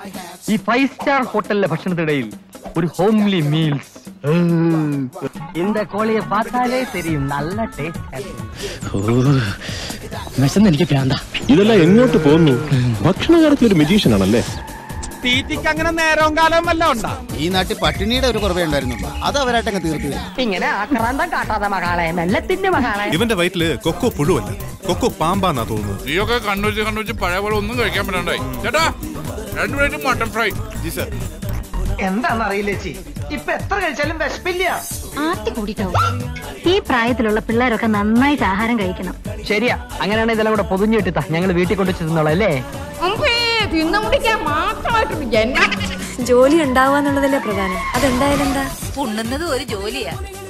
ഈ five star ഹോട്ടലിലെ ഭക്ഷണത്തിനിടയിൽ ഒരു ഹോംലി മീൽസ് இந்த கோழியை பார்த்தாலே தெரியும் நல்ல വിശന്ന് എനിക്ക് പ്രാന്ത ഇതെല്ലാം എങ്ങോട്ട് പോകുന്നു ഭക്ഷണ കാര്യത്തിൽ ഒരു മെജീഷ്യൻ ആണല്ലേ തീറ്റിക്ക് അങ്ങനെ നേരവും കാലവും വല്ല ഉണ്ടാ ഈ നാട്ടിൽ പട്ടിണിയുടെ ഒരു കുറവേ ഉണ്ടായിരുന്നുള്ളൂ അത് അവരായിട്ടങ്ങ് തീർത്തു ഇങ്ങനെ ആക്രാന്തം കാട്ടാതെ മകളെ മെല്ലത്തിന്റെ മകളെ ഇവന്റെ വയറ്റില് കൊക്കോ പുഴുവല്ല കൊക്കോ പാമ്പാന്നാ തോന്നുന്നത് നീയൊക്കെ കണ്ണൂച്ച് കണ്ണൂച്ച് പഴയ പോലെ ഒന്നും കഴിക്കാൻ പറ്റണ്ടായി ചേട്ടാ രണ്ടു പ്ലേറ്റ് മട്ടൺ ഫ്രൈ ജി സർ എന്താണെന്നറിയില്ല ചേച്ചി ഇപ്പൊ എത്ര കഴിച്ചാലും വിശപ്പില്ല ആർത്തി കൂടിയിട്ടാവും ഈ പ്രായത്തിലുള്ള പിള്ളേരൊക്കെ നന്നായിട്ട് ആഹാരം കഴിക്കണം ശരിയാ അങ്ങനെയാണെങ്കിൽ ഇതെല്ലാം കൂടെ പൊതിഞ്ഞിട്ടാ ഞങ്ങൾ വീട്ടിൽ കൊണ്ടു ചെന്നോളാം അല്ലേ തിന്നു മുടിക്കാൻ മാത്രമായിട്ടൊരു ജന്മം ജോലി ഉണ്ടാവുക എന്നുള്ളതല്ലേ പ്രധാനം അതെന്തായാലും എന്താ ഉണ്ണുന്നത് ഒരു ജോലിയാ